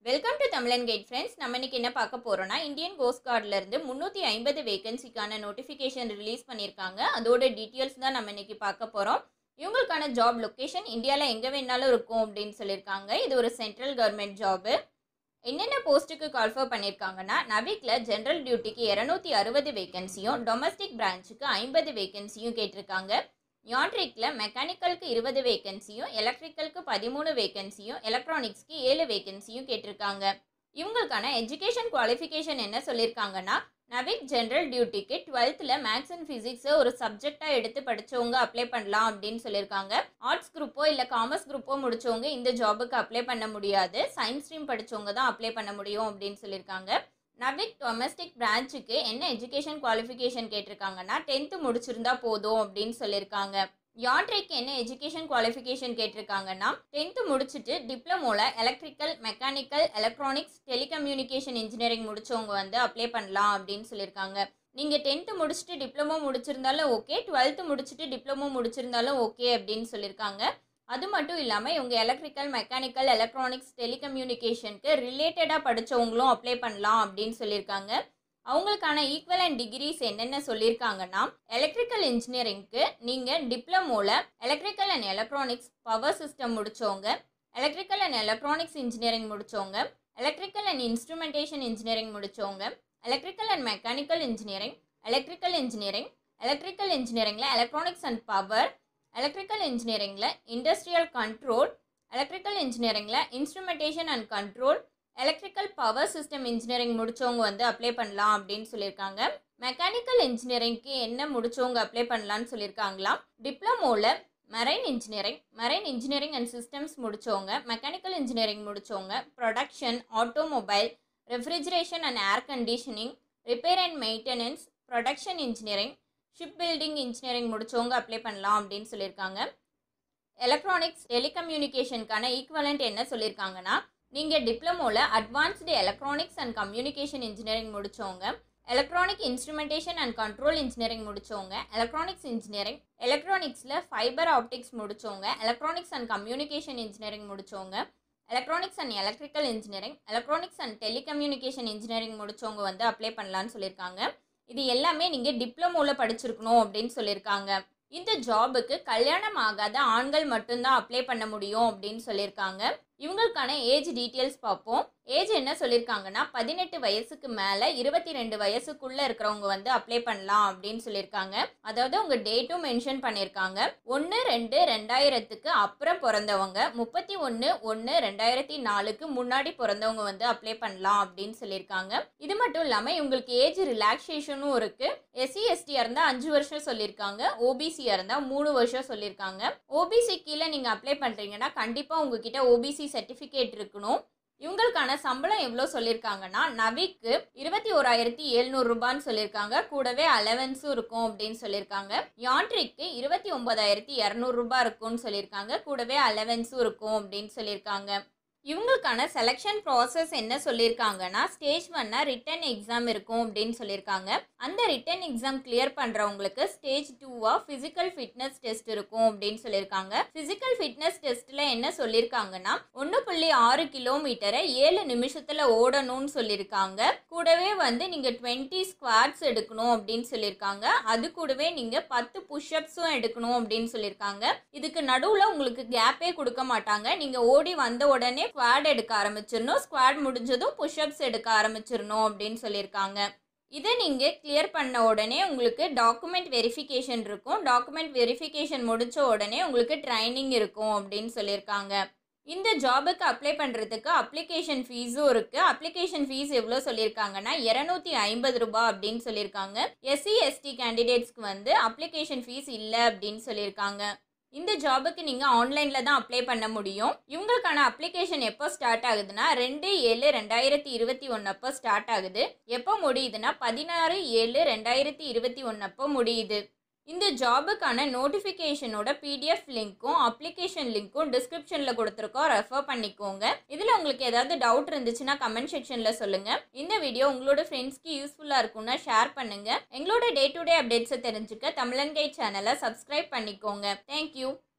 welcome to Tamizhan guide friends நம்ம இன்னைக்கு என்ன பார்க்க போறோம்னா இந்தியன் கோஸ்ட் கார்ட்ல இருந்து முந்நூற்றி ஐம்பது வேகன்சிக்கான நோட்டிஃபிகேஷன் ரிலீஸ் பண்ணியிருக்காங்க அதோட டீட்டெயில்ஸ் தான் நம்ம இன்னைக்கு பார்க்க போறோம் இவங்களுக்கான ஜாப் லொக்கேஷன் இந்தியாவில் எங்கே வேணாலும் இருக்கும் அப்படின்னு சொல்லியிருக்காங்க இது ஒரு சென்ட்ரல் கவர்மெண்ட் ஜாபு என்னென்ன போஸ்ட்டுக்கு கால்ஃபர் பண்ணியிருக்காங்கன்னா நவிக்ல ஜென்ரல் டியூட்டிக்கு இரநூத்தி அறுபது வேகன்சியும் டொமஸ்டிக் பிரான்ச்சுக்கு ஐம்பது வேகன்சியும் கேட்டிருக்காங்க யான்ட்ரிக்ல மெக்கானிக்கலுக்கு இருபது வேகன்சியும் எலக்ட்ரிக்கலுக்கு பதிமூணு வேகன்சியும் எலக்ட்ரானிக்ஸ்க்கு ஏழு வேகன்சியும் கேட்டிருக்காங்க இவங்களுக்கான எஜுகேஷன் குவாலிஃபிகேஷன் என்ன சொல்லியிருக்காங்கன்னா நவிக் ஜென்ரல் டியூட்டிக்கு டுவெல்த்தில் மேக்ஸ் அண்ட் ஃபிசிக்ஸை ஒரு சப்ஜெக்டாக எடுத்து படித்தவங்க அப்ளை பண்ணலாம் அப்படின்னு சொல்லியிருக்காங்க ஆர்ட்ஸ் குரூப்போ இல்லை காமர்ஸ் குரூப்போ முடிச்சவங்க இந்த ஜாபுக்கு அப்ளை பண்ண முடியாது சயின்ஸ் ஸ்ட்ரீம் படித்தவங்க தான் அப்ளை பண்ண முடியும் அப்படின்னு சொல்லியிருக்காங்க நவிக் டொமஸ்டிக் பிரான்ச்சுக்கு என்ன எஜுகேஷன் குவாலிஃபிகேஷன் கேட்டிருக்காங்கன்னா டென்த்து முடிச்சிருந்தா போதும் அப்படின்னு சொல்லியிருக்காங்க யான்ட்ரிக்கு என்ன எஜுகேஷன் குவாலிஃபிகேஷன் கேட்டிருக்காங்கன்னா டென்த்து முடிச்சுட்டு டிப்ளமோவில் electrical mechanical electronics telecommunication engineering முடிச்சவங்க வந்து அப்ளை பண்ணலாம் அப்படின்னு சொல்லியிருக்காங்க நீங்கள் டென்த்து முடிச்சுட்டு டிப்ளமோ முடிச்சிருந்தாலும் ஓகே டுவெல்த்து முடிச்சுட்டு டிப்ளமோ முடிச்சிருந்தாலும் ஓகே அப்படின்னு சொல்லியிருக்காங்க அது மட்டும் இல்லாமல் இவங்க எலக்ட்ரிக்கல் மெக்கானிக்கல் எலக்ட்ரானிக்ஸ் டெலிகம்யூனிகேஷனுக்கு ரிலேட்டடாக படித்தவங்களும் அப்ளை பண்ணலாம் அப்படின்னு சொல்லியிருக்காங்க அவங்களுக்கான ஈக்குவலண்ட் டிகிரிஸ் என்னென்ன சொல்லியிருக்காங்கன்னா எலக்ட்ரிக்கல் இன்ஜினியரிங்க்கு நீங்கள் டிப்ளமோவில் electrical and electronics power system முடித்தவங்க எலக்ட்ரிக்கல் அண்ட் எலக்ட்ரானிக்ஸ் இன்ஜினியரிங் முடித்தவங்க எலக்ட்ரிக்கல் அண்ட் இன்ஸ்ட்ருமெண்டேஷன் இன்ஜினியரிங் முடித்தவங்க electrical and mechanical engineering electrical engineering electrical இன்ஜினியரிங்கில் எலக்ட்ரானிக்ஸ் அண்ட் பவர் எலக்ட்ரிக்கல் இன்ஜினியரிங்கில் இண்டஸ்ட்ரியல் கண்ட்ரோல் எலக்ட்ரிக்கல் இன்ஜினியரிங்கில் instrumentation and control electrical power system engineering முடித்தவங்க வந்து apply பண்ணலாம் அப்படின்னு சொல்லியிருக்காங்க மெக்கானிக்கல் இன்ஜினியரிங்க்கு என்ன முடித்தவங்க அப்ளை பண்ணலான்னு சொல்லியிருக்காங்களாம் டிப்ளமோவில் marine engineering marine engineering and systems முடித்தவங்க மெக்கானிக்கல் இன்ஜினியரிங் முடித்தவங்க production automobile refrigeration and air conditioning repair and maintenance production engineering ship building engineering முடித்தவங்க அப்ளை பண்ணலாம் அப்படின்னு சொல்லியிருக்காங்க எலக்ட்ரானிக்ஸ் டெலிகம்யூனிகேஷனுக்கான ஈக்குவலண்ட் என்ன சொல்லியிருக்காங்கன்னா நீங்கள் டிப்ளமோவில் advanced electronics and communication engineering முடித்தவங்க electronic instrumentation and control engineering முடித்தவங்க எலக்ட்ரானிக்ஸ் இன்ஜினியரிங் எலக்ட்ரானிக்ஸில் ஃபைபர் ஆப்டிக்ஸ் முடித்தவங்க எலக்ட்ரானிக்ஸ் அண்ட் கம்யூனிகேஷன் இன்ஜினியரிங் முடித்தவங்க electronics and electrical engineering electronics and telecommunication engineering முடித்தவங்க வந்து அப்ளை பண்ணலான்னு சொல்லியிருக்காங்க இது எல்லாமே நீங்கள் டிப்ளமோவில் படிச்சிருக்கணும் அப்படின்னு சொல்லியிருக்காங்க இந்த ஜாபுக்கு கல்யாணம் ஆகாத ஆண்கள் மட்டும்தான் அப்ளை பண்ண முடியும் அப்படின்னு சொல்லியிருக்காங்க இவங்களுக்கான ஏஜ் டீட்டெயில்ஸ் பார்ப்போம் ஏஜ் என்ன சொல்லியிருக்காங்கன்னா பதினெட்டு வயசுக்கு மேலே இருபத்தி ரெண்டு வயசுக்குள்ளே இருக்கிறவங்க வந்து அப்ளை பண்ணலாம் அப்படின்னு சொல்லியிருக்காங்க அதாவது உங்கள் டேட்டும் மென்ஷன் பண்ணியிருக்காங்க ஒன்று ரெண்டு ரெண்டாயிரத்துக்கு அப்புறம் பிறந்தவங்க முப்பத்தி ஒன்று ஒன்று ரெண்டாயிரத்தி நாலுக்கு முன்னாடி பிறந்தவங்க வந்து அப்ளை பண்ணலாம் அப்படின்னு சொல்லியிருக்காங்க இது மட்டும் இல்லாமல் இவங்களுக்கு ஏஜ் ரிலாக்ஸேஷனும் இருக்குது எஸ்சி எஸ்டியாக இருந்தால் அஞ்சு வருஷம் சொல்லியிருக்காங்க ஓபிசியாக இருந்தால் மூணு வருஷம் சொல்லியிருக்காங்க ஓபிசி கீழே நீங்கள் அப்ளை பண்ணுறீங்கன்னா கண்டிப்பாக உங்ககிட்ட ஓபிசி சர்டிஃபிகேட் இருக்கணும் இவங்களுக்கான சம்பளம் எவ்வளோ சொல்லியிருக்காங்கன்னா நவிக்கு இருபத்தி ஓராயிரத்தி எழுநூறு ரூபான்னு சொல்லியிருக்காங்க கூடவே அலவன்ஸும் இருக்கும் அப்படின்னு சொல்லியிருக்காங்க யான்ட்ரிக்கு இருபத்தி ஒன்பதாயிரத்தி இரநூறு ரூபாய் இருக்கும்னு சொல்லியிருக்காங்க கூடவே அலவன்ஸும் இருக்கும் அப்படின்னு சொல்லியிருக்காங்க இவங்களுக்கான செலெக்ஷன் ப்ராசஸ் என்ன சொல்லியிருக்காங்கன்னா ஸ்டேஜ் ஒன்னா ரிட்டன் எக்ஸாம் இருக்கும் அப்படின்னு சொல்லியிருக்காங்க அந்த ரிட்டன் எக்ஸாம் கிளியர் பண்ணுறவங்களுக்கு ஸ்டேஜ் டூவா ஃபிசிக்கல் ஃபிட்னஸ் டெஸ்ட் இருக்கும் அப்படின்னு சொல்லியிருக்காங்க ஃபிசிக்கல் ஃபிட்னஸ் டெஸ்ட்டில் என்ன சொல்லியிருக்காங்கன்னா ஒன்று புள்ளி ஆறு கிலோமீட்டரை ஏழு நிமிஷத்தில் ஓடணும்னு சொல்லியிருக்காங்க கூடவே வந்து நீங்கள் டுவெண்ட்டி ஸ்குவாட்ஸ் எடுக்கணும் அப்படின்னு சொல்லியிருக்காங்க அது கூடவே நீங்கள் பத்து புஷ்அப்ஸும் எடுக்கணும் அப்படின்னு சொல்லியிருக்காங்க இதுக்கு நடுவில் உங்களுக்கு கேப்பே கொடுக்க மாட்டாங்க நீங்கள் ஓடி வந்த உடனே ஸ்குவாட் எடுக்க ஆரம்பிச்சிடணும் ஸ்குவாட் முடிஞ்சதும் புஷ்அப்ஸ் எடுக்க ஆரம்பிச்சிடணும் அப்படின்னு சொல்லியிருக்காங்க இதை நீங்கள் கிளியர் பண்ண உடனே உங்களுக்கு டாக்குமெண்ட் வெரிஃபிகேஷன் இருக்கும் டாக்குமெண்ட் வெரிஃபிகேஷன் முடித்த உடனே உங்களுக்கு ட்ரைனிங் இருக்கும் அப்படின்னு சொல்லியிருக்காங்க இந்த ஜாபுக்கு அப்ளை பண்ணுறதுக்கு அப்ளிகேஷன் ஃபீஸும் இருக்குது அப்ளிகேஷன் ஃபீஸ் எவ்வளோ சொல்லியிருக்காங்கன்னா இரநூத்தி ஐம்பது ரூபாய் அப்படின்னு சொல்லியிருக்காங்க எஸ்சி எஸ்டி கேண்டிடேட்ஸ்க்கு வந்து அப்ளிகேஷன் ஃபீஸ் இல்லை அப்படின்னு சொல்லியிருக்காங்க இந்த ஜாபுக்கு நீங்கள் ஆன்லைனில் தான் அப்ளை பண்ண முடியும் இவங்களுக்கான அப்ளிகேஷன் எப்போ ஸ்டார்ட் ஆகுதுன்னா ரெண்டு ஏழு ரெண்டாயிரத்தி இருபத்தி ஒன்று அப்போ ஸ்டார்ட் ஆகுது எப்போ முடியுதுன்னா பதினாறு ஏழு ரெண்டாயிரத்தி இருபத்தி ஒன்று அப்போ முடியுது இந்த ஜாபுக்கான நோட்டிஃபிகேஷனோட பிடிஎஃப் லிங்க்கும் அப்ளிகேஷன் லிங்க்கும் டிஸ்கிரிப்ஷனில் கொடுத்துருக்கோம் ரெஃபர் பண்ணிக்கோங்க இதில் உங்களுக்கு ஏதாவது டவுட் இருந்துச்சுன்னா கமெண்ட் செக்ஷனில் சொல்லுங்கள் இந்த வீடியோ உங்களோட ஃப்ரெண்ட்ஸ்க்கு யூஸ்ஃபுல்லாக இருக்கும்னா ஷேர் பண்ணுங்கள் எங்களோட டே டு டே அப்டேட்ஸை தெரிஞ்சுக்க தமிழன் கைட் சேனலை சப்ஸ்கிரைப் பண்ணிக்கோங்க தேங்க்யூ